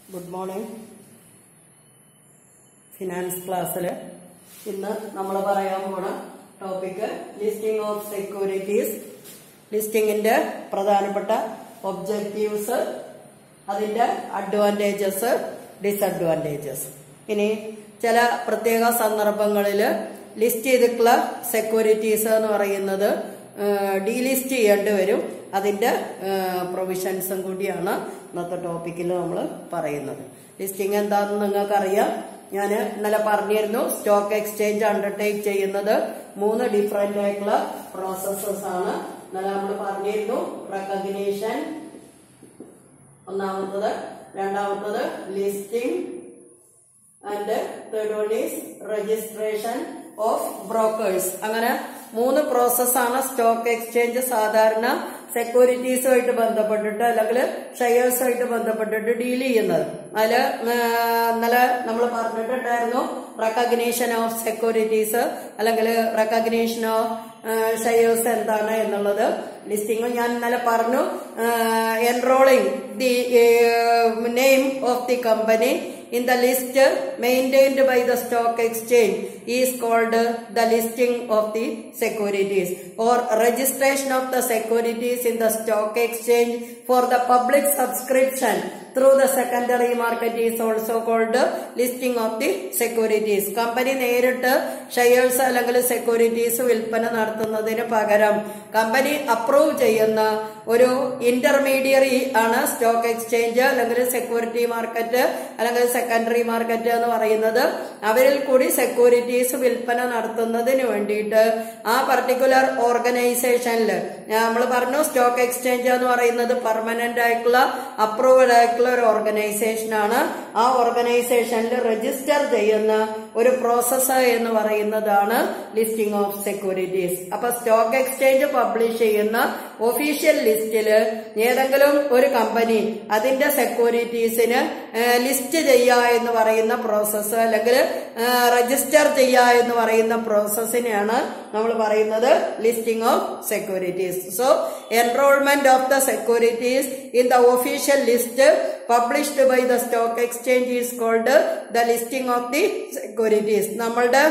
Good morning finance ക്ലാസ്സിൽ ഇന്ന് നമ്മൾ പറയാൻ പോണ ടോപ്പിക് ലിസ്റ്റിംഗ് ഓഫ് സെക്യൂരിറ്റീസ് ലിസ്റ്റിംഗിന്റെ പ്രധാനപ്പെട്ട ഒബ്ജക്റ്റീവ്സ് അതിന്റെ അഡ്വാൻറ്റേജസ് ഡിസഡ്വാൻറ്റേജസ് ഇനി ചില പ്രത്യേക സന്ദർഭങ്ങളിൽ ലിസ്റ്റ് ചെയ്തിട്ടുള്ള സെക്യൂരിറ്റീസ് എന്ന് പറയുന്നത് ഡീലിസ്റ്റ് ചെയ്യേണ്ടി വരും അതിന്റെ പ്രൊവിഷൻസും കൂടിയാണ് ഇന്നത്തെ ടോപ്പിക്കിൽ നമ്മൾ പറയുന്നത് ലിസ്റ്റിംഗ് എന്താണെന്ന് നിങ്ങൾക്കറിയാം ഞാൻ ഇന്നലെ പറഞ്ഞിരുന്നു സ്റ്റോക്ക് എക്സ്ചേഞ്ച് അണ്ടർടേക്ക് ചെയ്യുന്നത് മൂന്ന് ഡിഫറെന്റ് ആയിട്ടുള്ള പ്രോസസ്സസ് ആണ് ഇന്നലെ നമ്മൾ പറഞ്ഞിരുന്നു റെക്കഗ്നീഷൻ ഒന്നാമത്തത് രണ്ടാമത്തത് listing and third one is registration of brokers അങ്ങനെ മൂന്ന് പ്രോസസ്സാണ് സ്റ്റോക്ക് എക്സ്ചേഞ്ച് സാധാരണ സെക്യൂരിറ്റീസുമായിട്ട് ബന്ധപ്പെട്ടിട്ട് അല്ലെങ്കിൽ ഷെയർസുമായിട്ട് ബന്ധപ്പെട്ടിട്ട് ഡീൽ ചെയ്യുന്നത് അതില് ഇന്നലെ നമ്മൾ പറഞ്ഞിട്ടുണ്ടായിരുന്നു റെക്കഗ്നീഷൻ ഓഫ് സെക്യൂരിറ്റീസ് അല്ലെങ്കിൽ റെക്കഗ്നീഷൻ ഓഫ് ഷെയർസ് എന്താണ് എന്നുള്ളത് ലിസ്റ്റിംഗ് ഞാൻ ഇന്നലെ പറഞ്ഞു enrolling the name of the company in the list maintained by the stock exchange is called the listing of the securities or registration of the securities in the stock exchange for the public subscription through the secondary market is also called listing of the securities company നേരിട്ട് shares അല്ലെങ്കിൽ securities വിൽപ്പന നടത്തുന്നതിന് പകരം company approve ചെയ്യുന്ന ഒരു intermediary ആണ് stock exchange അല്ലെങ്കിൽ security market അല്ലെങ്കിൽ സെക്കൻഡറി മാർക്കറ്റ് എന്ന് പറയുന്നത് അവരിൽ കൂടി സെക്യൂരിറ്റീസ് വിൽപ്പന നടത്തുന്നതിന് വേണ്ടിയിട്ട് ആ പർട്ടിക്കുലർ ഓർഗനൈസേഷനിൽ നമ്മൾ പറഞ്ഞു സ്റ്റോക്ക് എക്സ്ചേഞ്ച് എന്ന് പറയുന്നത് പെർമനന്റ് ആയിട്ടുള്ള അപ്രൂവഡ് ആയിട്ടുള്ള ഒരു ഓർഗനൈസേഷൻ ആണ് ആ ഓർഗനൈസേഷനിൽ രജിസ്റ്റർ ചെയ്യുന്ന ഒരു പ്രോസസ് എന്ന് പറയുന്നതാണ് ലിസ്റ്റിംഗ് ഓഫ് സെക്യൂരിറ്റീസ് അപ്പൊ സ്റ്റോക്ക് എക്സ്ചേഞ്ച് പബ്ലിഷ് ചെയ്യുന്ന ഒഫീഷ്യൽ ലിസ്റ്റില് ഏതെങ്കിലും ഒരു കമ്പനി അതിന്റെ സെക്യൂരിറ്റീസിന് ലിസ്റ്റ് ചെയ്യുക എന്ന് പറയുന്ന പ്രോസസ്സ് അല്ലെങ്കിൽ രജിസ്റ്റർ ചെയ്യുക എന്ന് പറയുന്ന പ്രോസസ്സിനെയാണ് നമ്മൾ പറയുന്നത് listing of securities so enrollment of the securities in the official list published by the stock exchange is called the listing of the securities നമ്മളുടെ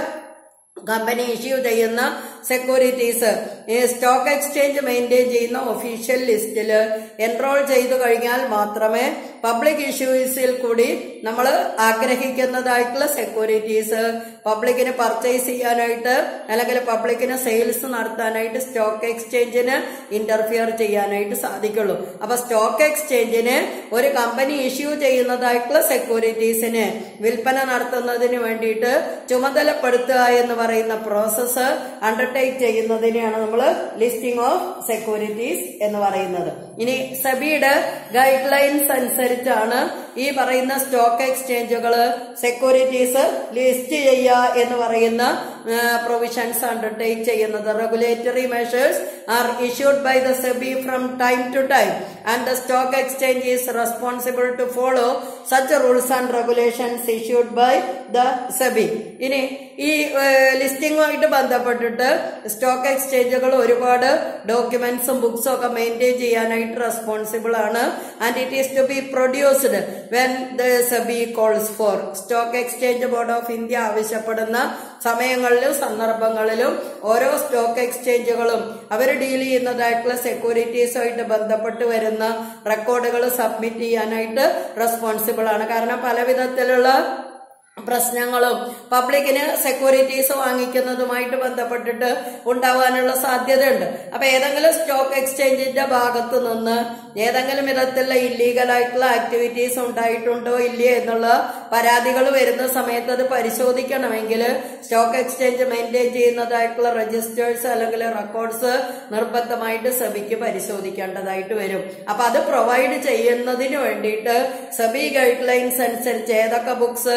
കമ്പനി ഇഷ്യൂ ചെയ്യുന്ന സെക്യൂരിറ്റീസ് ഈ സ്റ്റോക്ക് എക്സ്ചേഞ്ച് മെയിൻറ്റെയിൻ ചെയ്യുന്ന ഒഫീഷ്യൽ ലിസ്റ്റിൽ enrol ചെയ്തു കഴിഞ്ഞാൽ മാത്രമേ public ഇഷ്യൂസിൽ കൂടി നമ്മൾ ആഗ്രഹിക്കുന്നതായിട്ടുള്ള സെക്യൂരിറ്റീസ് പബ്ലിക്കിന് പർച്ചേസ് ചെയ്യാനായിട്ട് അല്ലെങ്കിൽ പബ്ലിക്കിന് സെയിൽസ് നടത്താനായിട്ട് സ്റ്റോക്ക് എക്സ്ചേഞ്ചിന് ഇന്റർഫിയർ ചെയ്യാനായിട്ട് സാധിക്കുള്ളൂ അപ്പൊ സ്റ്റോക്ക് എക്സ്ചേഞ്ചിന് ഒരു കമ്പനി ഇഷ്യൂ ചെയ്യുന്നതായിട്ടുള്ള സെക്യൂരിറ്റീസിന് വിൽപ്പന നടത്തുന്നതിന് വേണ്ടിയിട്ട് ചുമതലപ്പെടുത്തുക എന്ന് പറയുന്ന പ്രോസസ്സ് അണ്ടർടേക്ക് ചെയ്യുന്നതിനെയാണ് നമ്മൾ ലിസ്റ്റിംഗ് ഓഫ് സെക്യൂരിറ്റീസ് എന്ന് പറയുന്നത് ഇനി സെബിയുടെ ഗൈഡ് ലൈൻസ് അനുസരിച്ചാണ് ഈ പറയുന്ന സ്റ്റോക്ക് എക്സ്ചേഞ്ചുകൾ സെക്യൂരിറ്റീസ് ലിസ്റ്റ് ചെയ്യുക എന്ന് പറയുന്ന പ്രൊവിഷൻസ് അണ്ടർടേക്ക് ചെയ്യുന്നത് regulatory measures are issued by the SEBI from time to time and the stock exchange is responsible to follow such rules and regulations issued by the SEBI ഇനി ഈ ലിസ്റ്റിംഗുമായിട്ട് ബന്ധപ്പെട്ടിട്ട് സ്റ്റോക്ക് എക്സ്ചേഞ്ചുകൾ ഒരുപാട് ഡോക്യുമെന്റ്സും ബുക്സും ഒക്കെ maintain ചെയ്യാനായിട്ട് റെസ്പോൺസിബിൾ ആണ് and it is to be produced when the SEBI calls for stock exchange board of India ആവശ്യപ്പെടുന്ന സമയങ്ങളിലും സന്ദർഭങ്ങളിലും ഓരോ സ്റ്റോക്ക് എക്സ്ചേഞ്ചുകളും അവർ ഡീൽ ചെയ്യുന്നതായിട്ടുള്ള സെക്യൂരിറ്റീസുമായിട്ട് ബന്ധപ്പെട്ട് വരുന്ന റെക്കോർഡുകൾ സബ്മിറ്റ് ചെയ്യാനായിട്ട് റെസ്പോൺസിബിൾ ആണ് കാരണം പല വിധത്തിലുള്ള പ്രശ്നങ്ങളും പബ്ലിക്കിന് സെക്യൂരിറ്റീസ് വാങ്ങിക്കുന്നതുമായിട്ട് ബന്ധപ്പെട്ടിട്ട് ഉണ്ടാവാനുള്ള സാധ്യതയുണ്ട് അപ്പൊ ഏതെങ്കിലും സ്റ്റോക്ക് എക്സ്ചേഞ്ചിന്റെ ഭാഗത്ത് നിന്ന് ഏതെങ്കിലും വിധത്തിലുള്ള ഇല്ലീഗൽ ആയിട്ടുള്ള ആക്ടിവിറ്റീസ് ഉണ്ടായിട്ടുണ്ടോ ഇല്ലയോ എന്നുള്ള പരാതികൾ വരുന്ന സമയത്ത് അത് പരിശോധിക്കണമെങ്കിൽ സ്റ്റോക്ക് എക്സ്ചേഞ്ച് മെയിൻറ്റെയിൻ ചെയ്യുന്നതായിട്ടുള്ള രജിസ്റ്റേഴ്സ് അല്ലെങ്കിൽ റെക്കോർഡ്സ് നിർബന്ധമായിട്ട് സെബിക്ക് പരിശോധിക്കേണ്ടതായിട്ട് വരും അപ്പൊ അത് പ്രൊവൈഡ് ചെയ്യുന്നതിന് വേണ്ടിയിട്ട് സെബി ഗൈഡ് ലൈൻസ് അനുസരിച്ച് ഏതൊക്കെ ബുക്സ്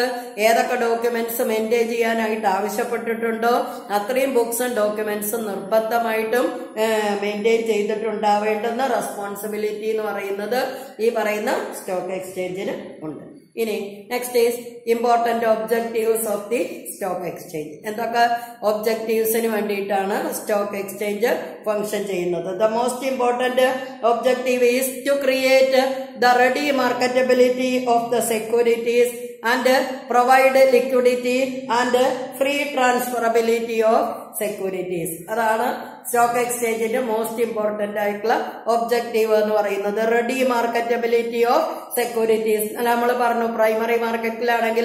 ഏതൊക്കെ ഡോക്യുമെന്റ്സ് മെയിൻറ്റെയിൻ ചെയ്യാനായിട്ട് ആവശ്യപ്പെട്ടിട്ടുണ്ടോ അത്രയും ബുക്സും ഡോക്യുമെന്റ്സും നിർബന്ധമായിട്ടും മെയിൻറ്റെയിൻ ചെയ്തിട്ടുണ്ടാവേണ്ടുന്ന റെസ്പോൺസിബിലിറ്റി എന്ന് പറയുന്നത് ഈ പറയുന്ന സ്റ്റോക്ക് എക്സ്ചേഞ്ചിന് ഉണ്ട് ഇനി next is important objectives of the stock exchange എന്തൊക്കെ ഒബ്ജക്റ്റീവ്സിന് വേണ്ടിയിട്ടാണ് സ്റ്റോക്ക് എക്സ്ചേഞ്ച് ഫംഗ്ഷൻ ചെയ്യുന്നത് the most important objective is to create the ready marketability of the securities and provide liquidity and free transferability of securities അതാണ് stock എക്സ്ചേഞ്ചിന്റെ most important ആയിട്ടുള്ള objective എന്ന് പറയുന്നത് ready marketability of securities നമ്മൾ പറഞ്ഞു primary മാർക്കറ്റിലാണെങ്കിൽ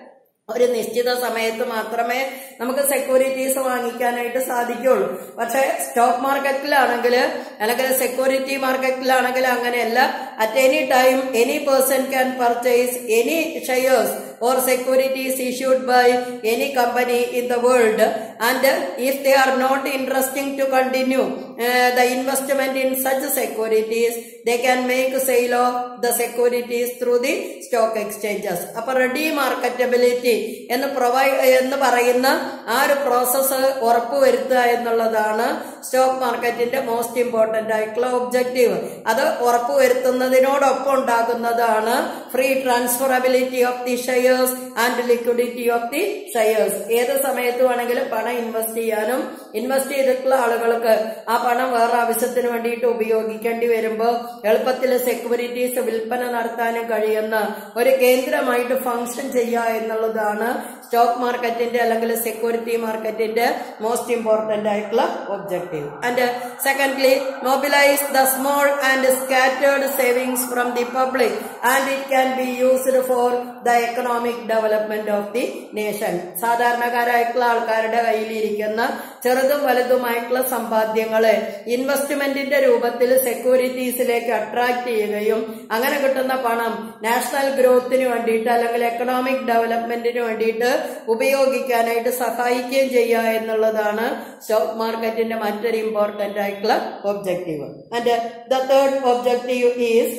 ഒരു നിശ്ചിത സമയത്ത് മാത്രമേ നമുക്ക് സെക്യൂരിറ്റീസ് വാങ്ങിക്കാനായിട്ട് സാധിക്കുള്ളൂ പക്ഷെ സ്റ്റോക്ക് മാർക്കറ്റിലാണെങ്കിൽ അല്ലെങ്കിൽ സെക്യൂരിറ്റി മാർക്കറ്റിലാണെങ്കിൽ അങ്ങനെയല്ല at any time any person can purchase any shares or securities issued by any company in the world and if they are not interesting to continue uh, the investment in such securities they can make sale of the securities through the stock exchanges അപ്പൊ ready marketability എന്ന് provide എന്ന് പറയുന്ന ആ ഒരു process ഉറപ്പുവരുത്തുക എന്നുള്ളതാണ് stock മാർക്കറ്റിന്റെ most important ആയിട്ടുള്ള ഒബ്ജക്റ്റീവ് അത് ഉറപ്പുവരുത്തുന്നതിനോടൊപ്പം ഉണ്ടാകുന്നതാണ് free transferability of the shares and liquidity of the shares ഏത് സമയത്ത് വേണമെങ്കിലും പണം ഇൻവെസ്റ്റ് ചെയ്യാനും ഇൻവെസ്റ്റ് ചെയ്തിട്ടുള്ള ആളുകൾക്ക് ആ പണം വേറെ ആവശ്യത്തിന് വേണ്ടിയിട്ട് ഉപയോഗിക്കേണ്ടി വരുമ്പോൾ എളുപ്പത്തിൽ സെക്യൂരിറ്റീസ് വിൽപ്പന നടത്താനും കഴിയുന്ന ഒരു കേന്ദ്രമായിട്ട് ഫംഗ്ഷൻ ചെയ്യുക എന്നുള്ളതാണ് സ്റ്റോക്ക് മാർക്കറ്റിന്റെ അല്ലെങ്കിൽ സെക്യൂരിറ്റി മാർക്കറ്റിന്റെ മോസ്റ്റ് ഇമ്പോർട്ടന്റ് ആയിട്ടുള്ള objective and secondly mobilise the small and scattered savings from the public and it can be used for the economic development of the nation സാധാരണക്കാരായിട്ടുള്ള ആൾക്കാരുടെ കയ്യിലിരിക്കുന്ന ചെറുതും വലുതുമായിട്ടുള്ള സമ്പാദ്യങ്ങളെ ഇൻവെസ്റ്റ്മെന്റിന്റെ രൂപത്തിൽ സെക്യൂരിറ്റീസിലേക്ക് അട്രാക്ട് ചെയ്യുകയും അങ്ങനെ കിട്ടുന്ന പണം നാഷണൽ ഗ്രോത്തിന് വേണ്ടിയിട്ട് അല്ലെങ്കിൽ എക്കണോമിക് ഡെവലപ്മെന്റിന് വേണ്ടിയിട്ട് ഉപയോഗിക്കാനായിട്ട് സഹായിക്കുകയും ചെയ്യുക എന്നുള്ളതാണ് സ്റ്റോക്ക് മാർക്കറ്റിന്റെ മറ്റൊരു ഇമ്പോർട്ടന്റ് ആയിട്ടുള്ള objective and the third objective is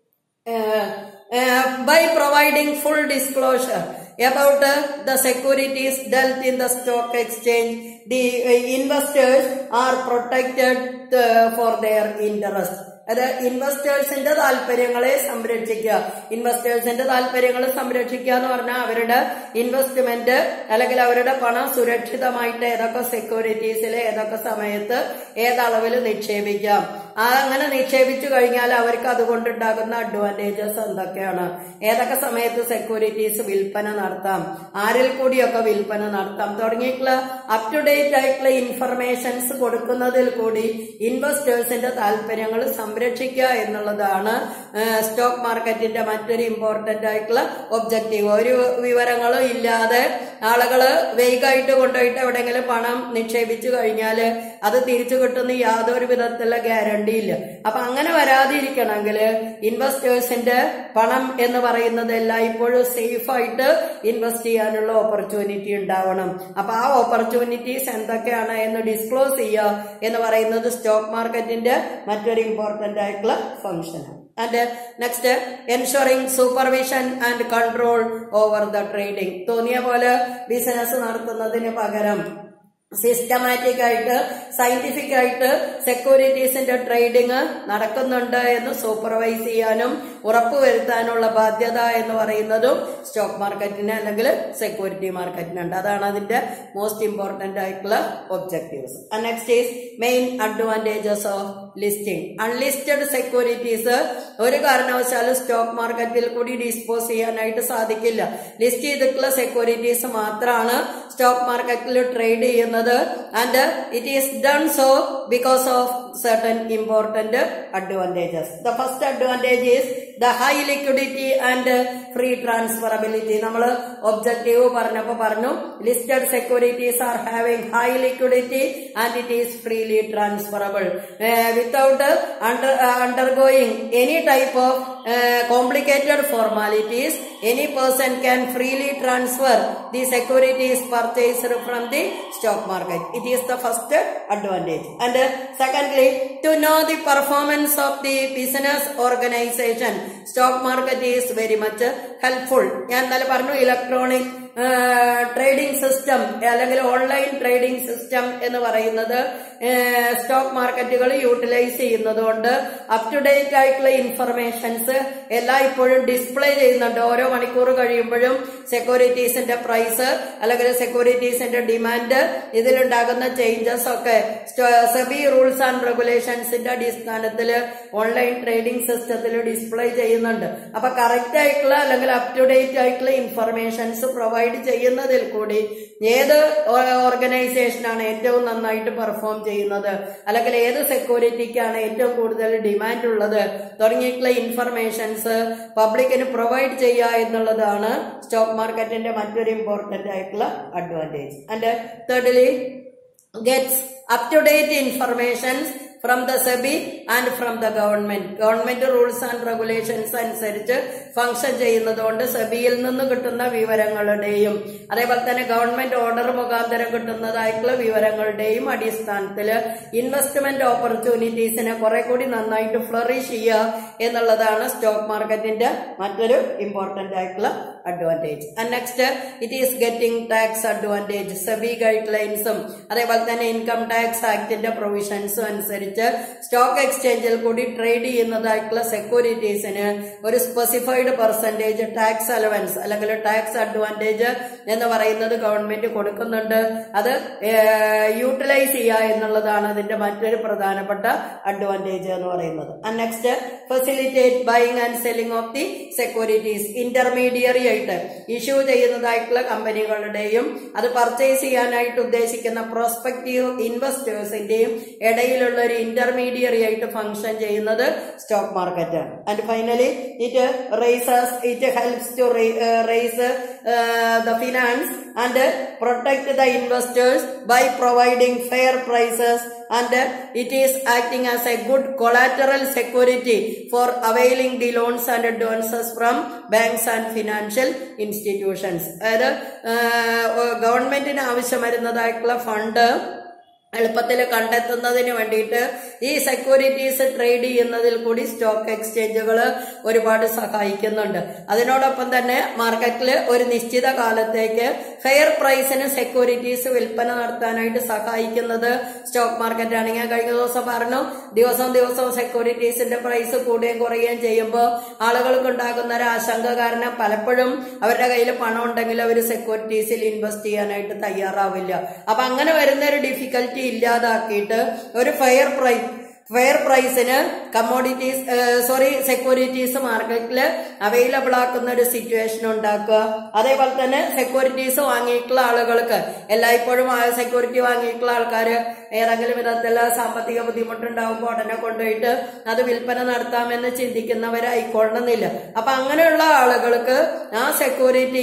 by providing full disclosure about uh, the securities dealt in the stock exchange the uh, investors are protected uh, for their interest അത് ഇൻവെസ്റ്റേഴ്സിന്റെ താല്പര്യങ്ങളെ സംരക്ഷിക്കുക ഇൻവെസ്റ്റേഴ്സിന്റെ താല്പര്യങ്ങൾ സംരക്ഷിക്കുക എന്ന് പറഞ്ഞാൽ അവരുടെ ഇൻവെസ്റ്റ്മെന്റ് അല്ലെങ്കിൽ അവരുടെ പണം സുരക്ഷിതമായിട്ട് ഏതൊക്കെ സെക്യൂരിറ്റീസിൽ ഏതൊക്കെ സമയത്ത് ഏതളവിൽ നിക്ഷേപിക്കാം ആ അങ്ങനെ നിക്ഷേപിച്ചു കഴിഞ്ഞാൽ അവർക്ക് അതുകൊണ്ടുണ്ടാകുന്ന അഡ്വാൻറ്റേജസ് എന്തൊക്കെയാണ് ഏതൊക്കെ സമയത്ത് സെക്യൂരിറ്റീസ് വിൽപ്പന നടത്താം ആരിൽ കൂടിയൊക്കെ വിൽപ്പന നടത്താം തുടങ്ങിയിട്ടുള്ള അപ് ടു ഡേറ്റ് ആയിട്ടുള്ള ഇൻഫർമേഷൻസ് കൊടുക്കുന്നതിൽ കൂടി ഇൻവെസ്റ്റേഴ്സിന്റെ താല്പര്യങ്ങൾ സംരക്ഷിക്കുക എന്നുള്ളതാണ് സ്റ്റോക്ക് മാർക്കറ്റിന്റെ മറ്റൊരു ഇമ്പോർട്ടന്റ് ആയിട്ടുള്ള ഒബ്ജക്റ്റീവ് ഒരു വിവരങ്ങളും ഇല്ലാതെ ആളുകള് വേഗമായിട്ട് കൊണ്ടുപോയിട്ട് എവിടെയെങ്കിലും പണം നിക്ഷേപിച്ചു കഴിഞ്ഞാൽ അത് തിരിച്ചു കിട്ടുന്ന യാതൊരു വിധത്തിലുള്ള ഗ്യാരണ്ടി ഇല്ല അപ്പൊ അങ്ങനെ വരാതിരിക്കണമെങ്കിൽ ഇൻവെസ്റ്റേഴ്സിന്റെ പണം എന്ന് പറയുന്നത് എല്ലായ്പ്പോഴും സേഫ് ആയിട്ട് ഇൻവെസ്റ്റ് ചെയ്യാനുള്ള ഓപ്പർച്യൂണിറ്റി ഉണ്ടാവണം അപ്പൊ ആ ഓപ്പർച്യൂണിറ്റീസ് എന്തൊക്കെയാണ് എന്ന് ഡിസ്ക്ലോസ് ചെയ്യുക എന്ന് പറയുന്നത് സ്റ്റോക്ക് മാർക്കറ്റിന്റെ മറ്റൊരു ഇമ്പോർട്ടന്റ് ആയിട്ടുള്ള ഫംഗ്ഷനാണ് and next ensuring supervision and control over the trading തോന്നിയ പോലെ ബിസിനസ് നടത്തുന്നതിന് പകരം സിസ്റ്റമാറ്റിക് ആയിട്ട് സയന്റിഫിക് ആയിട്ട് സെക്യൂരിറ്റീസിന്റെ ട്രേഡിംഗ് നടക്കുന്നുണ്ട് എന്ന് സൂപ്പർവൈസ് ചെയ്യാനും ഉറപ്പുവരുത്താനുള്ള ബാധ്യത എന്ന് പറയുന്നതും സ്റ്റോക്ക് മാർക്കറ്റിന് അല്ലെങ്കിൽ സെക്യൂരിറ്റി മാർക്കറ്റിനുണ്ട് അതാണ് അതിന്റെ മോസ്റ്റ് ഇമ്പോർട്ടന്റ് ആയിട്ടുള്ള objectives next is main advantages of listing unlisted securities ഒരു കാരണവശാലും സ്റ്റോക്ക് മാർക്കറ്റിൽ കൂടി ഡിസ്പോസ് ചെയ്യാനായിട്ട് സാധിക്കില്ല ലിസ്റ്റ് ചെയ്തിട്ടുള്ള സെക്യൂരിറ്റീസ് മാത്രമാണ് സ്റ്റോക്ക് മാർക്കറ്റിൽ ട്രേഡ് ചെയ്യുന്നത് and it is done so because of certain important advantages. The first advantage is the high liquidity and free transferability. നമ്മൾ ഒബ്ജക്റ്റീവ് പറഞ്ഞപ്പോ പറഞ്ഞു listed securities are having high liquidity and it is freely transferable without undergoing any type of complicated formalities any person can freely transfer the securities purchased from the stock market. It is the first advantage. And uh, secondly, to know the performance of the business organization, stock market is very much helpful. ഞാൻ ഇന്നലെ പറഞ്ഞു electronic trading system അല്ലെങ്കിൽ online trading system എന്ന് പറയുന്നത് stock മാർക്കറ്റുകൾ utilise ചെയ്യുന്നതുകൊണ്ട് up to date ആയിട്ടുള്ള informations എല്ലാം ഇപ്പോഴും ഡിസ്പ്ലേ ചെയ്യുന്നുണ്ട് ഓരോ മണിക്കൂർ കഴിയുമ്പോഴും സെക്യൂരിറ്റീസിന്റെ പ്രൈസ് അല്ലെങ്കിൽ സെക്യൂരിറ്റീസിന്റെ ഡിമാൻഡ് ഇതിലുണ്ടാകുന്ന ചേഞ്ചസ് ഒക്കെ സെബി റൂൾസ് ആൻഡ് റെഗുലേഷൻസിന്റെ അടിസ്ഥാനത്തിൽ ഓൺലൈൻ ട്രേഡിംഗ് സിസ്റ്റത്തിൽ ഡിസ്പ്ലേ ചെയ്യുന്നുണ്ട് അപ്പൊ കറക്റ്റ് ആയിട്ടുള്ള അല്ലെങ്കിൽ അപ് ടു ഡേറ്റ് ആയിട്ടുള്ള ഇൻഫർമേഷൻസ് പ്രൊവൈഡ് ചെയ്യുന്നതിൽ കൂടി ഏത് ഓർഗനൈസേഷനാണ് ഏറ്റവും നന്നായിട്ട് പെർഫോം ചെയ്യുന്നത് അല്ലെങ്കിൽ ഏത് സെക്യൂരിറ്റിക്കാണ് ഏറ്റവും കൂടുതൽ ഡിമാൻഡ് ഉള്ളത് തുടങ്ങിയിട്ടുള്ള ഇൻഫർമേഷൻസ് പബ്ലിക്കിന് പ്രൊവൈഡ് ചെയ്യുക എന്നുള്ളതാണ് സ്റ്റോക്ക് മാർക്കറ്റിന്റെ മറ്റൊരു ഇമ്പോർട്ടന്റ് ആയിട്ടുള്ള advantage and thirdly gets up to date informations from the SEBI and from the government government rules and regulations അനുസരിച്ച് ഫംഗ്ഷൻ ചെയ്യുന്നതുകൊണ്ട് സെബിയിൽ നിന്ന് കിട്ടുന്ന വിവരങ്ങളുടെയും അതേപോലെ തന്നെ ഗവൺമെന്റ് ഓർഡർ മുഖാന്തരം കിട്ടുന്നതായിട്ടുള്ള വിവരങ്ങളുടെയും അടിസ്ഥാനത്തിൽ ഇൻവെസ്റ്റ്മെന്റ് ഓപ്പർച്യൂണിറ്റീസിനെ കുറെ കൂടി നന്നായിട്ട് ഫ്ലറിഷ് ചെയ്യുക എന്നുള്ളതാണ് സ്റ്റോക്ക് മാർക്കറ്റിന്റെ മറ്റൊരു ഇമ്പോർട്ടന്റ് ആയിട്ടുള്ള advantage and next it is getting tax advantage SEBI ഗൈഡ് ലൈൻസും അതേപോലെ തന്നെ ഇൻകം ടാക്സ് ആക്ടിന്റെ പ്രൊവിഷൻസും അനുസരിച്ച് സ്റ്റോക്ക് എക്സ്ചേഞ്ചിൽ കൂടി ട്രേഡ് ചെയ്യുന്നതായിട്ടുള്ള സെക്യൂരിറ്റീസിന് ഒരു സ്പെസിഫൈഡ് പെർസെന്റേജ് ടാക്സ് അലവൻസ് അല്ലെങ്കിൽ ടാക്സ് അഡ്വാൻറ്റേജ് എന്ന് പറയുന്നത് ഗവൺമെന്റ് കൊടുക്കുന്നുണ്ട് അത് യൂട്ടിലൈസ് ചെയ്യുക എന്നുള്ളതാണ് അതിന്റെ മറ്റൊരു പ്രധാനപ്പെട്ട അഡ്വാൻറ്റേജ് എന്ന് പറയുന്നത് and next facilitate buying and selling of the securities intermediary ആയിട്ട് ഇഷ്യൂ ചെയ്യുന്നതായിട്ടുള്ള കമ്പനികളുടെയും അത് പർച്ചേസ് ചെയ്യാനായിട്ട് ഉദ്ദേശിക്കുന്ന പ്രോസ്പെക്റ്റീവ് ഇൻവെസ്റ്റേഴ്സിന്റെയും ഇടയിലുള്ള ഒരു ഇന്റർമീഡിയറി ആയിട്ട് ഫംഗ്ഷൻ ചെയ്യുന്നത് സ്റ്റോക്ക് മാർക്കറ്റാണ് and finally it raises it helps to raise the finance and protect the investors by providing fair prices and it is acting as a good collateral security for availing the loans and advances from banks and financial institutions അതായത് ഗവൺമെന്റിന് ആവശ്യം വരുന്നതായിട്ടുള്ള fund എളുപ്പത്തിൽ കണ്ടെത്തുന്നതിന് വേണ്ടിയിട്ട് ഈ securities trade ചെയ്യുന്നതിൽ കൂടി stock എക്സ്ചേഞ്ചുകൾ ഒരുപാട് സഹായിക്കുന്നുണ്ട് അതിനോടൊപ്പം തന്നെ മാർക്കറ്റിൽ ഒരു നിശ്ചിത കാലത്തേക്ക് ഫെയർ പ്രൈസിന് സെക്യൂരിറ്റീസ് വിൽപ്പന നടത്താനായിട്ട് സഹായിക്കുന്നത് സ്റ്റോക്ക് മാർക്കറ്റാണ് ഞാൻ കഴിഞ്ഞ ദിവസം പറഞ്ഞു ദിവസം ദിവസവും സെക്യൂരിറ്റീസിന്റെ പ്രൈസ് കൂടുകയും കുറയുകയും ചെയ്യുമ്പോൾ ആളുകൾക്ക് ഉണ്ടാകുന്ന ഒരു ആശങ്ക കാരണം പലപ്പോഴും അവരുടെ കയ്യിൽ പണം ഉണ്ടെങ്കിൽ അവർ സെക്യൂരിറ്റീസിൽ ഇൻവെസ്റ്റ് ചെയ്യാനായിട്ട് തയ്യാറാവില്ല അപ്പൊ അങ്ങനെ വരുന്ന ഒരു ഡിഫിക്കൽറ്റി ഇല്ലാതാക്കിയിട്ട് ഒരു ഫെയർ പ്രൈസ് ഫെയർ പ്രൈസിന് കമ്മോഡിറ്റീസ് സോറി സെക്യൂരിറ്റീസ് മാർക്കറ്റിൽ അവൈലബിൾ ആക്കുന്ന ഒരു സിറ്റുവേഷൻ ഉണ്ടാക്കുക അതേപോലെ തന്നെ സെക്യൂരിറ്റീസ് വാങ്ങിയിട്ടുള്ള ആളുകൾക്ക് എല്ലായ്പ്പോഴും ആ സെക്യൂരിറ്റി വാങ്ങിയിട്ടുള്ള ആൾക്കാർ ഏതെങ്കിലും വിധത്തിലുള്ള സാമ്പത്തിക ബുദ്ധിമുട്ടുണ്ടാകുമ്പോൾ ഉടനെ കൊണ്ടുപോയിട്ട് അത് വിൽപ്പന നടത്താമെന്ന് ചിന്തിക്കുന്നവരായിക്കൊള്ളണമെന്നില്ല അപ്പൊ അങ്ങനെയുള്ള ആളുകൾക്ക് ആ സെക്യൂരിറ്റി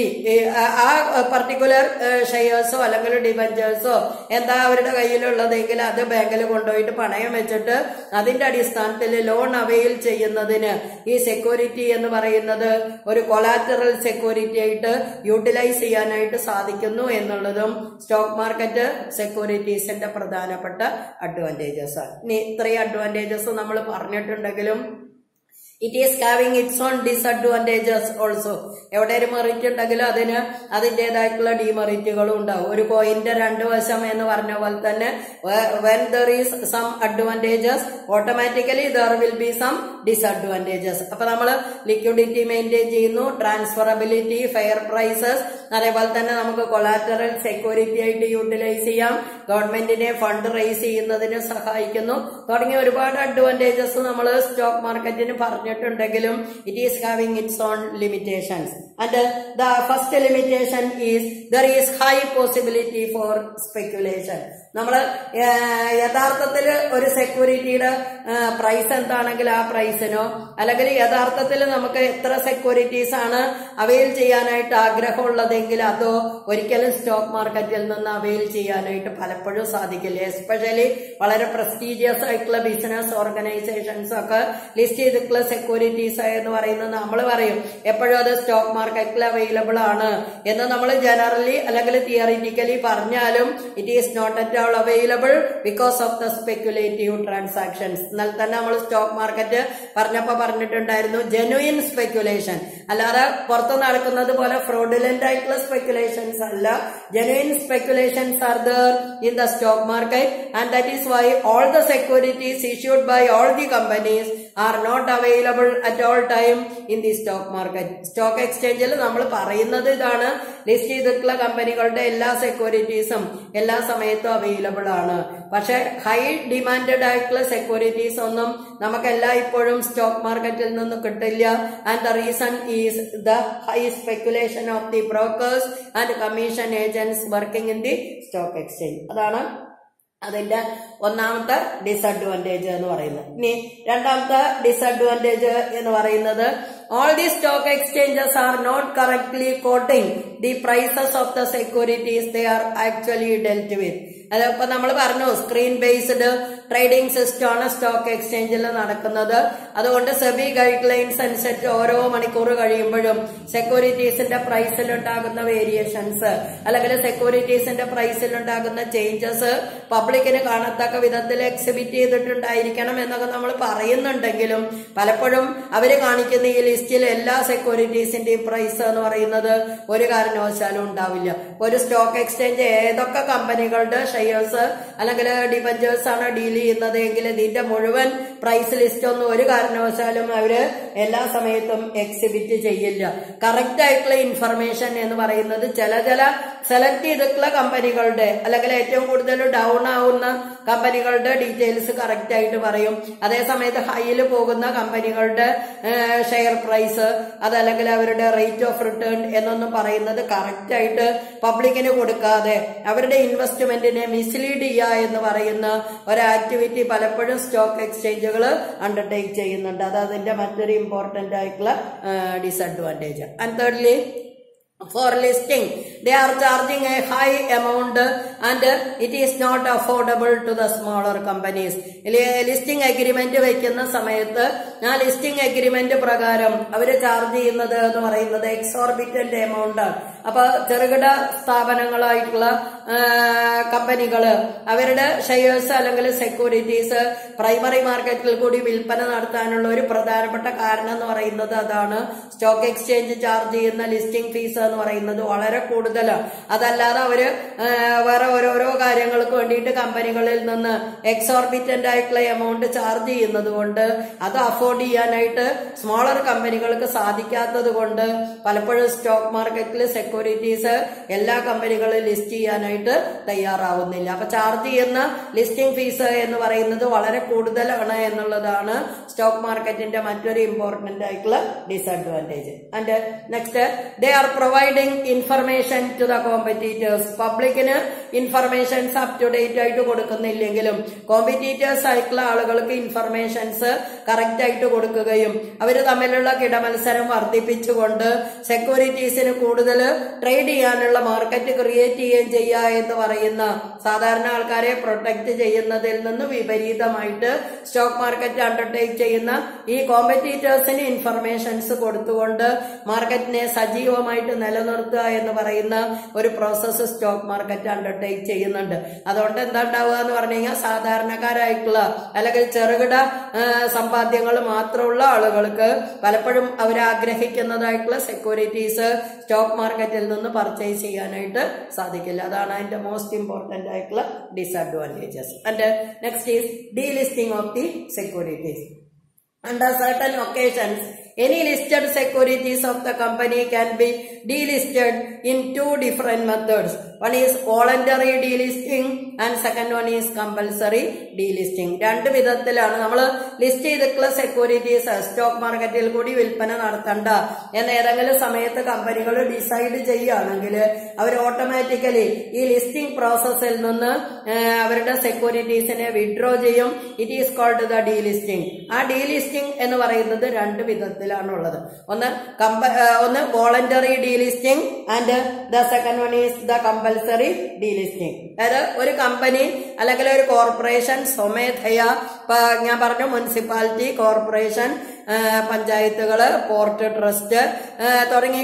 ആ പർട്ടിക്കുലർ ഷെയർസോ അല്ലെങ്കിൽ ഡിബഞ്ചേഴ്സോ എന്താ അവരുടെ കയ്യിലുള്ളതെങ്കിൽ അത് ബാങ്കിൽ കൊണ്ടുപോയിട്ട് പണയം വെച്ചിട്ട് അതിന്റെ അടിസ്ഥാനത്തിൽ ലോൺ അവെയിൽ ചെയ്യുന്നതിന് ഈ സെക്യൂരിറ്റി എന്ന് പറയുന്നത് ഒരു കൊളാറ്ററൽ സെക്യൂരിറ്റി ആയിട്ട് യൂട്ടിലൈസ് ചെയ്യാനായിട്ട് സാധിക്കുന്നു എന്നുള്ളതും സ്റ്റോക്ക് മാർക്കറ്റ് സെക്യൂരിറ്റീസിന്റെ പ്രധാനപ്പെട്ട അഡ്വാൻറ്റേജസ് ആണ് ഇനി ഇത്രയും അഡ്വാൻറ്റേജസ് നമ്മൾ പറഞ്ഞിട്ടുണ്ടെങ്കിലും it is having its own disadvantages also എവിടെ ഒരു മെറിറ്റ് ഉണ്ടെങ്കിലും അതിന് അതിൻ്റെതായിട്ടുള്ള ഡിമെറിറ്റുകളും ഉണ്ടാവും ഒരു കോയിന്റെ രണ്ട് വശം എന്ന് പറഞ്ഞ പോലെ തന്നെ when there is some advantages automatically there will be some disadvantages അപ്പൊ നമ്മൾ ലിക്വിഡിറ്റി മെയിൻറ്റെയിൻ ചെയ്യുന്നു ട്രാൻസ്ഫറബിലിറ്റി ഫെയർ പ്രൈസസ് അതേപോലെ തന്നെ നമുക്ക് കൊളാറ്ററൽ സെക്യൂരിറ്റി ആയിട്ട് യൂട്ടിലൈസ് ചെയ്യാം ഗവൺമെന്റിനെ ഫണ്ട് റേസ് ചെയ്യുന്നതിന് സഹായിക്കുന്നു തുടങ്ങിയ ഒരുപാട് അഡ്വാൻറ്റേജസ് നമ്മൾ സ്റ്റോക്ക് മാർക്കറ്റിന് പറഞ്ഞിട്ടുണ്ടെങ്കിലും it is having its own limitations and the first limitation is there is high possibility for speculation നമ്മൾ യഥാർത്ഥത്തിൽ ഒരു സെക്യൂരിറ്റിയുടെ പ്രൈസ് എന്താണെങ്കിൽ ആ പ്രൈസിനോ അല്ലെങ്കിൽ യഥാർത്ഥത്തിൽ നമുക്ക് എത്ര സെക്യൂരിറ്റീസ് ആണ് അവയിൽ ചെയ്യാനായിട്ട് ആഗ്രഹമുള്ളതെങ്കിൽ അതോ ഒരിക്കലും സ്റ്റോക്ക് മാർക്കറ്റിൽ നിന്ന് അവയിൽ ചെയ്യാനായിട്ട് പലപ്പോഴും സാധിക്കില്ല എസ്പെഷ്യലി വളരെ പ്രസ്റ്റീജിയസ് ആയിട്ടുള്ള ബിസിനസ് ഓർഗനൈസേഷൻസ് ഒക്കെ ലിസ്റ്റ് ചെയ്തിട്ടുള്ള സെക്യൂരിറ്റീസ് എന്ന് പറയുന്നത് നമ്മൾ പറയും എപ്പോഴും അത് സ്റ്റോക്ക് മാർക്കറ്റിൽ അവൈലബിൾ ആണ് എന്ന് നമ്മൾ ജനറലി അല്ലെങ്കിൽ തിയറിറ്റിക്കലി പറഞ്ഞാലും it is not at all available because of the speculative transactions എന്നാൽ തന്നെ നമ്മൾ സ്റ്റോക്ക് മാർക്കറ്റ് പറഞ്ഞപ്പോ പറഞ്ഞിട്ടുണ്ടായിരുന്നു ജെനുയിൻ സ്പെക്യുലേഷൻ അല്ലാതെ പുറത്ത് നടക്കുന്നത് പോലെ ഫ്രോഡുലന്റ് ആയിട്ടുള്ള സ്പെക്യുലേഷൻസ് അല്ല genuine speculations are there in the stock market and that is why all the securities issued by all the companies are not available at all time in the stock market stock എക്സ്ചേഞ്ചിൽ നമ്മൾ പറയുന്നത് ഇതാണ് list ചെയ്തിട്ടുള്ള കമ്പനികളുടെ എല്ലാ സെക്യൂരിറ്റീസും എല്ലാ സമയത്തും available ആണ് പക്ഷെ ഹൈ ഡിമാൻഡഡ് ആയിട്ടുള്ള സെക്യൂരിറ്റീസ് ഒന്നും നമുക്കെല്ലാം ഇപ്പോഴും സ്റ്റോക്ക് മാർക്കറ്റിൽ നിന്ന് കിട്ടില്ല and the reason is the high speculation of the brokers and commission agents working in the stock exchange അതാണ് അതിന്റെ ഒന്നാമത്തെ ഡിസഡ്വാൻറ്റേജ് എന്ന് പറയുന്നത് ഇനി രണ്ടാമത്തെ ഡിസഡ്വാൻറ്റേജ് എന്ന് പറയുന്നത് all the stock exchanges are not correctly quoting the prices of the securities they are actually dealt with അതിപ്പോ നമ്മൾ പറഞ്ഞു സ്ക്രീൻ ബേസ്ഡ് ട്രേഡിംഗ് സിസ്റ്റം ആണ് സ്റ്റോക്ക് എക്സ്ചേഞ്ചിൽ നടക്കുന്നത് അതുകൊണ്ട് സെബി ഗൈഡ് ലൈൻസ് അനുസരിച്ച് ഓരോ മണിക്കൂർ കഴിയുമ്പോഴും സെക്യൂരിറ്റീസിന്റെ പ്രൈസിൽ ഉണ്ടാകുന്ന വേരിയേഷൻസ് അല്ലെങ്കിൽ സെക്യൂരിറ്റീസിന്റെ പ്രൈസിൽ ഉണ്ടാകുന്ന ചേഞ്ചസ് പബ്ലിക്കിന് കാണത്തക്ക വിധത്തിൽ എക്സിബിറ്റ് ചെയ്തിട്ടുണ്ടായിരിക്കണം എന്നൊക്കെ നമ്മൾ പറയുന്നുണ്ടെങ്കിലും പലപ്പോഴും അവര് കാണിക്കുന്ന ഈ ലിസ്റ്റിൽ എല്ലാ സെക്യൂരിറ്റീസിന്റെയും പ്രൈസ് എന്ന് പറയുന്നത് ഒരു കാരണവശാലും ഉണ്ടാവില്ല ഒരു സ്റ്റോക്ക് എക്സ്ചേഞ്ച് ഏതൊക്കെ കമ്പനികളുടെ ഷെയർസ് അല്ലെങ്കിൽ ഡിബഞ്ചേഴ്സ് ആണ് ഡീൽ ചെയ്യുന്നത് എങ്കിൽ ഇതിന്റെ മുഴുവൻ പ്രൈസ് ലിസ്റ്റ് ഒന്നും ഒരു കാരണവശാലും അവര് എല്ലാ സമയത്തും എക്സിബിറ്റ് ചെയ്യില്ല കറക്റ്റ് ആയിട്ടുള്ള ഇൻഫർമേഷൻ എന്ന് പറയുന്നത് ചില ചില സെലക്ട് ചെയ്തിട്ടുള്ള കമ്പനികളുടെ അല്ലെങ്കിൽ ഏറ്റവും കൂടുതൽ ഡൗൺ ആവുന്ന കമ്പനികളുടെ ഡീറ്റെയിൽസ് കറക്റ്റ് ആയിട്ട് പറയും അതേ സമയത്ത് ഹൈയിൽ പോകുന്ന കമ്പനികളുടെ ഷെയർ പ്രൈസ് അതല്ലെങ്കിൽ അവരുടെ റേറ്റ് ഓഫ് റിട്ടേൺ എന്നൊന്നും പറയുന്നത് കറക്റ്റ് ആയിട്ട് പബ്ലിക്കിന് കൊടുക്കാതെ അവരുടെ ഇൻവെസ്റ്റ്മെന്റിനെ മിസ്ലീഡ് ചെയ്യുക എന്ന് പറയുന്ന ഒരു ആക്ടിവിറ്റി പലപ്പോഴും സ്റ്റോക്ക് എക്സ്ചേഞ്ചുകൾ അണ്ടർടേക്ക് ചെയ്യുന്നുണ്ട് അത് അതിന്റെ മറ്റൊരു ഇമ്പോർട്ടന്റ് ആയിട്ടുള്ള disadvantage and thirdly for listing they are charging a high amount and it is not affordable to the smaller companies listing agreement വെക്കുന്ന സമയത്ത് ആ ലിസ്റ്റിംഗ് അഗ്രിമെന്റ് പ്രകാരം അവര് ചാർജ് ചെയ്യുന്നത് എന്ന് പറയുന്നത് എക്സോർബിറ്റന്റ് എമൗണ്ട് ആണ് അപ്പൊ ചെറുകിട സ്ഥാപനങ്ങളായിട്ടുള്ള കമ്പനികള് അവരുടെ ഷെയർസ് അല്ലെങ്കിൽ സെക്യൂരിറ്റീസ് പ്രൈമറി മാർക്കറ്റിൽ കൂടി വിൽപ്പന നടത്താനുള്ള ഒരു പ്രധാനപ്പെട്ട കാരണം എന്ന് പറയുന്നത് അതാണ് സ്റ്റോക്ക് എക്സ്ചേഞ്ച് ചാർജ് ചെയ്യുന്ന ലിസ്റ്റിംഗ് ഫീസ് എന്ന് പറയുന്നത് വളരെ കൂടുതലാണ് അതല്ലാതെ അവര് വേറെ ഓരോരോ കാര്യങ്ങൾക്ക് വേണ്ടിയിട്ട് കമ്പനികളിൽ നിന്ന് എക്സോർബിറ്റന്റ് ആയിട്ടുള്ള എമൗണ്ട് ചാർജ് ചെയ്യുന്നത് കൊണ്ട് അത് അഫോർഡ് ചെയ്യാനായിട്ട് സ്മോളർ കമ്പനികൾക്ക് സാധിക്കാത്തത് കൊണ്ട് പലപ്പോഴും സ്റ്റോക്ക് മാർക്കറ്റിൽ സെക്യൂരിറ്റീസ് എല്ലാ കമ്പനികളും ലിസ്റ്റ് ചെയ്യാനായിട്ട് തയ്യാറാവുന്നില്ല അപ്പൊ ചാർജ് ചെയ്യുന്ന ലിസ്റ്റിംഗ് ഫീസ് എന്ന് പറയുന്നത് വളരെ കൂടുതലാണ് എന്നുള്ളതാണ് സ്റ്റോക്ക് മാർക്കറ്റിന്റെ മറ്റൊരു ഇമ്പോർട്ടന്റ് ആയിട്ടുള്ള disadvantage and next they are providing information to the competitors പബ്ലിക്കിന് ഇൻഫർമേഷൻസ് അപ് ടു ഡേറ്റ് ആയിട്ട് കൊടുക്കുന്നില്ലെങ്കിലും കോമ്പറ്റീറ്റേഴ്സ് ആയിട്ടുള്ള ആളുകൾക്ക് ഇൻഫർമേഷൻസ് കറക്റ്റ് ആയിട്ട് കൊടുക്കുകയും അവർ തമ്മിലുള്ള കിടമത്സരം വർദ്ധിപ്പിച്ചുകൊണ്ട് സെക്യൂരിറ്റീസിന് കൂടുതൽ ട്രേഡ് ചെയ്യാനുള്ള മാർക്കറ്റ് ക്രിയേറ്റ് ചെയ്യുകയും ചെയ്യുക എന്ന് പറയുന്ന സാധാരണ ആൾക്കാരെ പ്രൊട്ടക്ട് ചെയ്യുന്നതിൽ നിന്ന് വിപരീതമായിട്ട് സ്റ്റോക്ക് മാർക്കറ്റ് അണ്ടർടേക്ക് ചെയ്യുന്ന ഈ കോമ്പറ്റീറ്റേഴ്സിന് ഇൻഫർമേഷൻസ് കൊടുത്തുകൊണ്ട് മാർക്കറ്റിനെ സജീവമായിട്ട് നിലനിർത്തുക എന്ന് പറയുന്ന ഒരു പ്രോസസ്സ് സ്റ്റോക്ക് മാർക്കറ്റ് അണ്ടർടേക്ക് ചെയ്യുന്നുണ്ട് അതുകൊണ്ട് എന്താ ഉണ്ടാവുക എന്ന് പറഞ്ഞു കഴിഞ്ഞാൽ സാധാരണക്കാരായിട്ടുള്ള അല്ലെങ്കിൽ ചെറുകിട സമ്പാദ്യങ്ങൾ മാത്രമുള്ള ആളുകൾക്ക് പലപ്പോഴും അവർ ആഗ്രഹിക്കുന്നതായിട്ടുള്ള സെക്യൂരിറ്റീസ് സ്റ്റോക്ക് മാർക്കറ്റിൽ നിന്ന് പർച്ചേസ് ചെയ്യാനായിട്ട് സാധിക്കില്ല അതാണ് അതിന്റെ മോസ്റ്റ് ഇമ്പോർട്ടന്റ് ആയിട്ടുള്ള disadvantages and next is delisting of the securities under certain occasions any listed securities of the company can be delisted in two different methods one is voluntary delisting and second one is compulsory delisting രണ്ട് വിധത്തിലാണ് നമ്മൾ list ചെയ്തിട്ടുള്ള securities stock മാർക്കറ്റിൽ കൂടി വിൽപ്പന നടത്തണ്ട എന്ന് ഏതെങ്കിലും സമയത്ത് കമ്പനികൾ ഡിസൈഡ് ചെയ്യുകയാണെങ്കിൽ അവർ ഓട്ടോമാറ്റിക്കലി ഈ ലിസ്റ്റിംഗ് പ്രോസസ്സിൽ നിന്ന് അവരുടെ സെക്യൂരിറ്റീസിനെ വിഡ്രോ ചെയ്യും it is called the delisting ആ ഡീലിസ്റ്റിംഗ് എന്ന് പറയുന്നത് രണ്ട് വിധത്തിലാണുള്ളത് ഒന്ന് കമ്പ ഒന്ന് voluntary delisting and the second one is the compulsory delisting അതായത് ഒരു കമ്പനി അല്ലെങ്കിൽ ഒരു കോർപ്പറേഷൻ സ്വമേധയ ഞാൻ പറഞ്ഞു മുനിസിപ്പാലിറ്റി കോർപ്പറേഷൻ പഞ്ചായത്തുകള് പോർട്ട് ട്രസ്റ്റ് തുടങ്ങി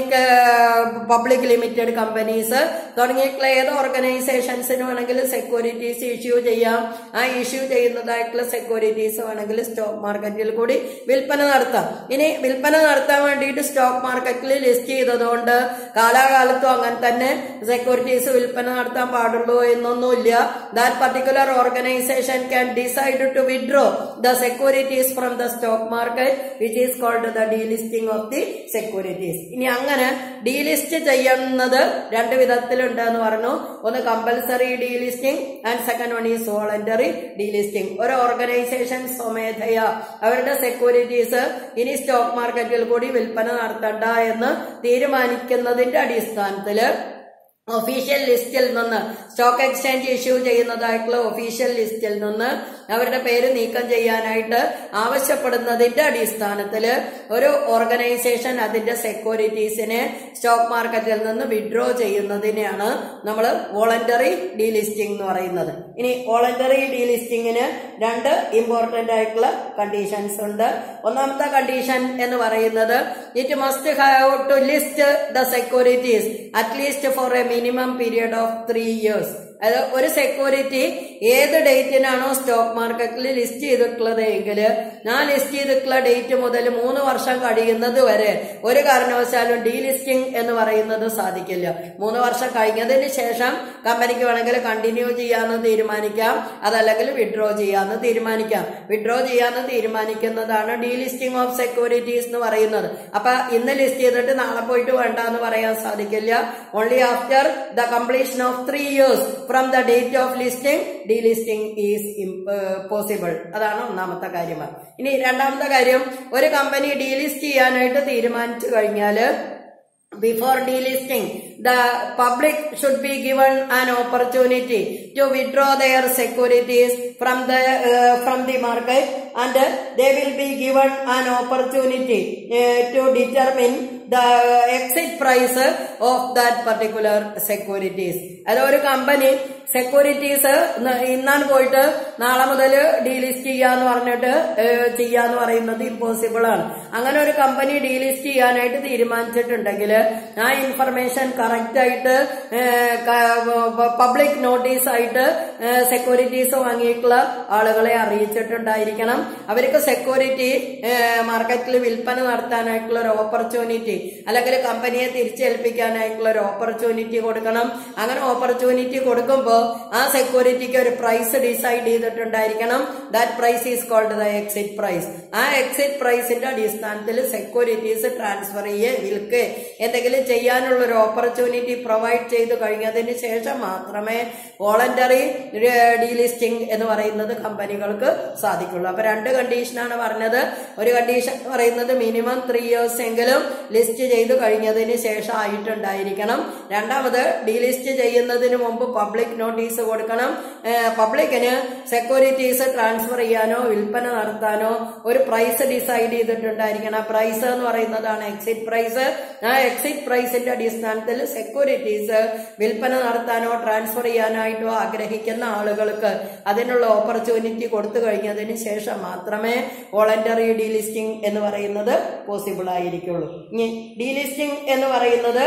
പബ്ലിക് ലിമിറ്റഡ് കമ്പനീസ് തുടങ്ങിയിട്ടുള്ള ഏത് ഓർഗനൈസേഷൻസിന് വേണമെങ്കിൽ സെക്യൂരിറ്റീസ് ഇഷ്യൂ ചെയ്യാം ആ ഇഷ്യൂ ചെയ്യുന്നതായിട്ടുള്ള സെക്യൂരിറ്റീസ് വേണമെങ്കിൽ സ്റ്റോക്ക് മാർക്കറ്റിൽ കൂടി വിൽപ്പന നടത്താം ഇനി വിൽപ്പന നടത്താൻ വേണ്ടിയിട്ട് സ്റ്റോക്ക് മാർക്കറ്റിൽ ലിസ്റ്റ് ചെയ്തതുകൊണ്ട് കാലാകാലത്തും അങ്ങനെ തന്നെ സെക്യൂരിറ്റീസ് വിൽപ്പന നടത്താൻ പാടുള്ളൂ എന്നൊന്നുമില്ല that particular organisation can decide to withdraw the securities from the stock market which is called the delisting of the securities ഇനി അങ്ങനെ ഡീലിസ്റ്റ് ചെയ്യുന്നത് രണ്ട് വിധത്തിലുണ്ട് എന്ന് പറഞ്ഞു ഒന്ന് compulsory delisting and second one is voluntary delisting ഒരു ഓർഗനൈസേഷൻ സ്വമേധയ അവരുടെ സെക്യൂരിറ്റീസ് ഇനി സ്റ്റോക്ക് മാർക്കറ്റിൽ കൂടി വിൽപ്പന നടത്തണ്ട എന്ന് തീരുമാനിക്കുന്നതിന്റെ അടിസ്ഥാനത്തില് ഒഫീഷ്യൽ ലിസ്റ്റിൽ നിന്ന് സ്റ്റോക്ക് എക്സ്ചേഞ്ച് ഇഷ്യൂ ചെയ്യുന്നതായിട്ടുള്ള ഒഫീഷ്യൽ ലിസ്റ്റിൽ നിന്ന് അവരുടെ പേര് നീക്കം ചെയ്യാനായിട്ട് ആവശ്യപ്പെടുന്നതിന്റെ അടിസ്ഥാനത്തിൽ ഒരു ഓർഗനൈസേഷൻ അതിന്റെ സെക്യൂരിറ്റീസിനെ സ്റ്റോക്ക് മാർക്കറ്റിൽ നിന്ന് വിഡ്രോ ചെയ്യുന്നതിനെയാണ് നമ്മൾ വോളണ്ടറി ഡീലിസ്റ്റിംഗ് എന്ന് പറയുന്നത് ഇനി വോളണ്ടറി ഡീലിസ്റ്റിംഗിന് രണ്ട് ഇമ്പോർട്ടന്റ് ആയിട്ടുള്ള കണ്ടീഷൻസ് ഉണ്ട് ഒന്നാമത്തെ കണ്ടീഷൻ എന്ന് പറയുന്നത് it must have to list the securities at least for a minimum period of three years അതായത് ഒരു സെക്യൂരിറ്റി ഏത് ഡേറ്റിനാണോ സ്റ്റോക്ക് മാർക്കറ്റിൽ ലിസ്റ്റ് ചെയ്തിട്ടുള്ളത് എങ്കിൽ ആ ലിസ്റ്റ് ചെയ്തിട്ടുള്ള ഡേറ്റ് മുതൽ മൂന്ന് വർഷം കഴിയുന്നത് വരെ ഒരു കാരണവശാലും ഡീലിസ്റ്റിംഗ് എന്ന് പറയുന്നത് സാധിക്കില്ല മൂന്ന് വർഷം കഴിഞ്ഞതിന് ശേഷം കമ്പനിക്ക് വേണമെങ്കിൽ കണ്ടിന്യൂ ചെയ്യാമെന്ന് തീരുമാനിക്കാം അതല്ലെങ്കിൽ വിഡ്രോ ചെയ്യാമെന്ന് തീരുമാനിക്കാം വിഡ്രോ ചെയ്യാമെന്ന് തീരുമാനിക്കുന്നതാണ് ഡീലിസ്റ്റിംഗ് ഓഫ് സെക്യൂരിറ്റീസ് എന്ന് പറയുന്നത് അപ്പൊ ഇന്ന് ലിസ്റ്റ് ചെയ്തിട്ട് നാളെ പോയിട്ട് വേണ്ട എന്ന് പറയാൻ സാധിക്കില്ല only after the completion of three years from the date of listing delisting is possible അതാണ് ഒന്നാമത്തെ കാര്യം ഇനി രണ്ടാമത്തെ കാര്യം ഒരു കമ്പനി ഡീലിസ്റ്റ് ചെയ്യാനായിട്ട് തീരുമാനിച്ചു കഴിഞ്ഞാല് before delisting the public should be given an opportunity to withdraw their securities from the from the market and they will be given an opportunity to determine the exit price of that particular securities അത് ഒരു company securities ഇന്നാണ് പോയിട്ട് നാളെ മുതൽ delist ചെയ്യാന്ന് പറഞ്ഞിട്ട് ചെയ്യാന്ന് പറയുന്നത് ഇമ്പോസിബിൾ ആണ് അങ്ങനെ ഒരു കമ്പനി ഡീലിസ്റ്റ് ചെയ്യാനായിട്ട് തീരുമാനിച്ചിട്ടുണ്ടെങ്കിൽ ആ ഇൻഫർമേഷൻ കറക്റ്റ് ആയിട്ട് പബ്ലിക് നോട്ടീസ് ആയിട്ട് സെക്യൂരിറ്റീസ് വാങ്ങിയിട്ടുള്ള ആളുകളെ അറിയിച്ചിട്ടുണ്ടായിരിക്കണം അവർക്ക് സെക്യൂരിറ്റി മാർക്കറ്റിൽ വിൽപ്പന നടത്താനായിട്ടുള്ള ഒരു ഓപ്പർച്യൂണിറ്റി അല്ലെങ്കിൽ കമ്പനിയെ തിരിച്ചേൽപ്പിക്കാനായിട്ടുള്ള ഒരു ഓപ്പർച്യൂണിറ്റി കൊടുക്കണം അങ്ങനെ ഓപ്പർച്യൂണിറ്റി കൊടുക്കുമ്പോൾ ആ സെക്യൂരിറ്റിക്ക് ഒരു പ്രൈസ് ഡിസൈഡ് ചെയ്തിട്ടുണ്ടായിരിക്കണം that price is called the exit price ആ എക്സിറ്റ് പ്രൈസിന്റെ അടിസ്ഥാനത്തിൽ സെക്യൂരിറ്റീസ് ട്രാൻസ്ഫർ ചെയ്യേ വിൽക്ക് എന്തെങ്കിലും ചെയ്യാനുള്ള ഒരു ഓപ്പർച്യൂണിറ്റി പ്രൊവൈഡ് ചെയ്ത് കഴിഞ്ഞതിന് ശേഷം മാത്രമേ വോളണ്ടറി ഡീലിസ്റ്റിംഗ് എന്ന് പറയുന്നത് കമ്പനികൾക്ക് സാധിക്കുള്ളൂ അപ്പൊ രണ്ട് കണ്ടീഷനാണ് പറഞ്ഞത് ഒരു കണ്ടീഷൻ പറയുന്നത് മിനിമം ത്രീ ഇയേഴ്സ് എങ്കിലും ലിസ്റ്റ് ചെയ്ത് കഴിഞ്ഞതിന് ശേഷം ആയിട്ടുണ്ടായിരിക്കണം രണ്ടാമത് ഡീലിസ്റ്റ് ചെയ്യുന്നതിന് മുമ്പ് പബ്ലിക് നോട്ടീസ് കൊടുക്കണം പബ്ലിക്കിന് സെക്യൂരിറ്റീസ് ട്രാൻസ്ഫർ ചെയ്യാനോ വിൽപ്പന നടത്താനോ ഒരു പ്രൈസ് ഡിസൈഡ് ചെയ്തിട്ടുണ്ടായിരിക്കണം ആ പ്രൈസ് എന്ന് പറയുന്നതാണ് എക്സിറ്റ് പ്രൈസ് ആ എക്സിറ്റ് പ്രൈസിന്റെ അടിസ്ഥാനത്തിൽ സെക്യൂരിറ്റീസ് വിൽപ്പന നടത്താനോ ട്രാൻസ്ഫർ ചെയ്യാനായിട്ടോ ആഗ്രഹിക്കുന്ന ആളുകൾക്ക് അതിനുള്ള ഓപ്പർച്യൂണിറ്റി കൊടുത്തു കഴിഞ്ഞതിന് ശേഷം മാത്രമേ വോളണ്ടറി ഡീലിസ്റ്റിംഗ് എന്ന് പറയുന്നത് പോസിബിൾ ആയിരിക്കുള്ളൂ ഇനി ഡീലിസ്റ്റിംഗ് എന്ന് പറയുന്നത്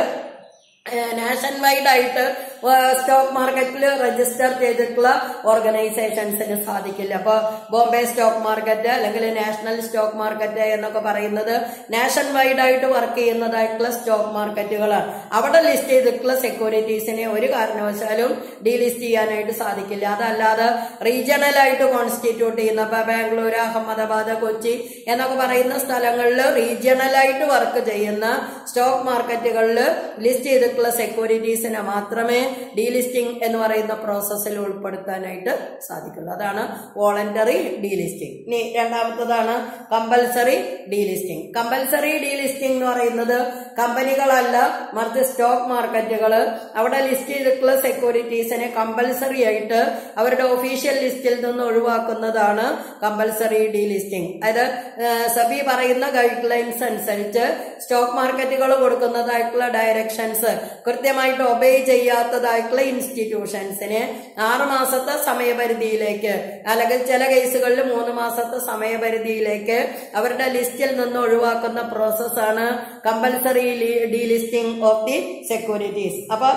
നാഷൻ വൈഡ് ആയിട്ട് സ്റ്റോക്ക് മാർക്കറ്റിൽ രജിസ്റ്റർ ചെയ്തിട്ടുള്ള ഓർഗനൈസേഷൻസിന് സാധിക്കില്ല അപ്പൊ ബോംബെ സ്റ്റോക്ക് മാർക്കറ്റ് അല്ലെങ്കിൽ നാഷണൽ സ്റ്റോക്ക് മാർക്കറ്റ് എന്നൊക്കെ പറയുന്നത് നാഷൻ വൈഡ് ആയിട്ട് വർക്ക് ചെയ്യുന്നതായിട്ടുള്ള സ്റ്റോക്ക് മാർക്കറ്റുകളാണ് അവിടെ ലിസ്റ്റ് ചെയ്തിട്ടുള്ള സെക്യൂരിറ്റീസിനെ ഒരു കാരണവശാലും ഡീലിസ്റ്റ് ചെയ്യാനായിട്ട് സാധിക്കില്ല അതല്ലാതെ റീജിയണൽ ആയിട്ട് കോൺസ്റ്റിറ്റ്യൂട്ട് ചെയ്യുന്ന ഇപ്പൊ ബാംഗ്ലൂർ അഹമ്മദാബാദ് കൊച്ചി എന്നൊക്കെ പറയുന്ന സ്ഥലങ്ങളിൽ റീജിയണൽ ആയിട്ട് വർക്ക് ചെയ്യുന്ന സ്റ്റോക്ക് മാർക്കറ്റുകളിൽ ലിസ്റ്റ് ചെയ്തിട്ടുള്ള സെക്യൂരിറ്റീസിനെ മാത്രമേ ഡീലിസ്റ്റിംഗ് എന്ന് പറയുന്ന പ്രോസസ്സിൽ ഉൾപ്പെടുത്താനായിട്ട് സാധിക്കുള്ളൂ അതാണ് വോളണ്ടറി ഡീലിസ്റ്റിംഗ് ഇനി രണ്ടാമത്തതാണ് കമ്പൽസറി ഡീലിസ്റ്റിംഗ് കമ്പൽസറി ഡീലിസ്റ്റിംഗ് എന്ന് പറയുന്നത് കമ്പനികളല്ല മറിച്ച് സ്റ്റോക്ക് മാർക്കറ്റുകൾ അവിടെ ലിസ്റ്റ് ചെയ്തിട്ടുള്ള സെക്യൂരിറ്റീസിനെ കമ്പൽസറി ആയിട്ട് അവരുടെ ഒഫീഷ്യൽ ലിസ്റ്റിൽ നിന്ന് ഒഴിവാക്കുന്നതാണ് കമ്പൽസറി ഡീലിസ്റ്റിംഗ് അതായത് സബി പറയുന്ന ഗൈഡ് ലൈൻസ് അനുസരിച്ച് സ്റ്റോക്ക് മാർക്കറ്റുകൾ കമ്പനികൾ കൊടുക്കുന്നതായിട്ടുള്ള ഡയറക്ഷൻസ് കൃത്യമായിട്ട് ഒബേ ചെയ്യാത്തതായിട്ടുള്ള ഇൻസ്റ്റിറ്റ്യൂഷൻസിന് ആറ് മാസത്തെ സമയപരിധിയിലേക്ക് അല്ലെങ്കിൽ ചില കേസുകളിൽ മൂന്ന് മാസത്തെ സമയപരിധിയിലേക്ക് അവരുടെ ലിസ്റ്റിൽ നിന്ന് ഒഴിവാക്കുന്ന പ്രോസസ്സാണ് compulsory delisting of the securities അപ്പൊ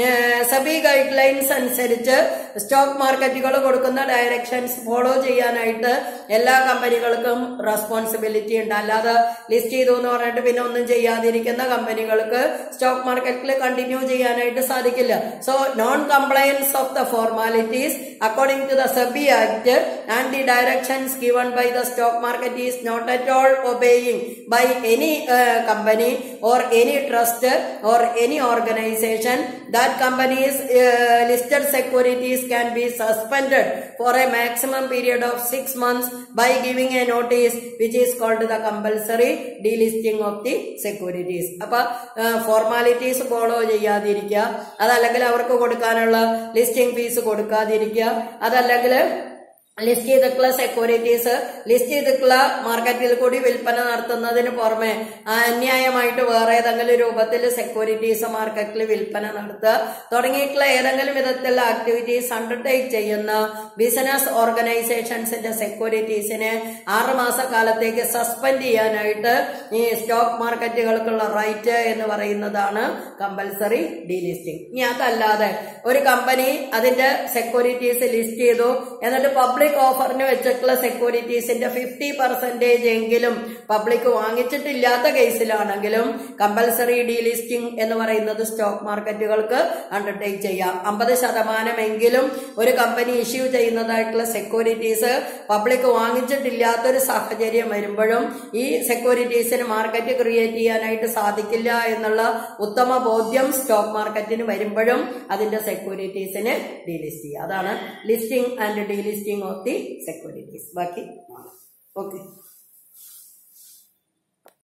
സബി ഗൈഡ് ലൈൻസ് അനുസരിച്ച് സ്റ്റോക്ക് മാർക്കറ്റുകൾ കൊടുക്കുന്ന ഡയറക്ഷൻസ് ഫോളോ ചെയ്യാനായിട്ട് എല്ലാ കമ്പനികൾക്കും റെസ്പോൺസിബിലിറ്റി ഉണ്ട് അല്ലാതെ ലിസ്റ്റ് ചെയ്തു എന്ന് പറഞ്ഞിട്ട് പിന്നെ ഒന്നും ചെയ്യാതിരിക്കുന്ന കമ്പനികൾക്ക് സ്റ്റോക്ക് മാർക്കറ്റിൽ കണ്ടിന്യൂ ചെയ്യാനായിട്ട് സാധിക്കില്ല so non compliance of the formalities according to the SEBI act and the directions given by the stock market is not at all obeying by any company or any trust or any organisation that companies listed securities can be suspended for a maximum period of six months by giving a notice which is called the compulsory delisting of the securities അപ്പൊ formalities follow ചെയ്യാതിരിക്കുക അതല്ലെങ്കിൽ അവർക്ക് കൊടുക്കാനുള്ള listing fees കൊടുക്കാതിരിക്കുക അതല്ലെങ്കിൽ list ചെയ്തിട്ടുള്ള securities list ചെയ്തിട്ടുള്ള മാർക്കറ്റിൽ കൂടി വിൽപ്പന നടത്തുന്നതിന് പുറമെ അന്യായമായിട്ട് വേറെ ഏതെങ്കിലും രൂപത്തിൽ സെക്യൂരിറ്റീസ് മാർക്കറ്റിൽ വിൽപ്പന നടത്തുക തുടങ്ങിയിട്ടുള്ള ഏതെങ്കിലും വിധത്തിലുള്ള ആക്ടിവിറ്റീസ് അണ്ടർടേക്ക് ചെയ്യുന്ന ബിസിനസ് ഓർഗനൈസേഷൻസിന്റെ സെക്യൂരിറ്റീസിനെ ആറ് മാസക്കാലത്തേക്ക് സസ്പെൻഡ് ചെയ്യാനായിട്ട് ഈ സ്റ്റോക്ക് മാർക്കറ്റുകൾക്കുള്ള റൈറ്റ് എന്ന് പറയുന്നതാണ് കമ്പൽസറി ഡീലിസ്റ്റിംഗ് ഇനി അതല്ലാതെ ഒരു കമ്പനി അതിന്റെ സെക്യൂരിറ്റീസ് ലിസ്റ്റ് ചെയ്തു എന്നിട്ട് പബ്ലിക് ഓഫറിന് വെച്ചിട്ടുള്ള സെക്യൂരിറ്റീസിന്റെ ഫിഫ്റ്റി പെർസെന്റേജ് എങ്കിലും പബ്ലിക് വാങ്ങിച്ചിട്ടില്ലാത്ത കേസിലാണെങ്കിലും കമ്പൽസറി ഡീലിസ്റ്റിംഗ് എന്ന് പറയുന്നത് സ്റ്റോക്ക് മാർക്കറ്റുകൾക്ക് അണ്ടർടേക്ക് ചെയ്യാം അമ്പത് ശതമാനമെങ്കിലും ഒരു കമ്പനി ഇഷ്യൂ ചെയ്യുന്നതായിട്ടുള്ള സെക്യൂരിറ്റീസ് പബ്ലിക് വാങ്ങിച്ചിട്ടില്ലാത്തൊരു സാഹചര്യം വരുമ്പോഴും ഈ സെക്യൂരിറ്റീസിന് മാർക്കറ്റ് ക്രിയേറ്റ് ചെയ്യാനായിട്ട് സാധിക്കില്ല എന്നുള്ള ഉത്തമ ബോധ്യം സ്റ്റോക്ക് മാർക്കറ്റിന് വരുമ്പോഴും അതിന്റെ സെക്യൂരിറ്റീസിന് ഡീലിസ്റ്റ് ചെയ്യുക അതാണ് listing and delisting of the securities ബാക്കി ഓക്കെ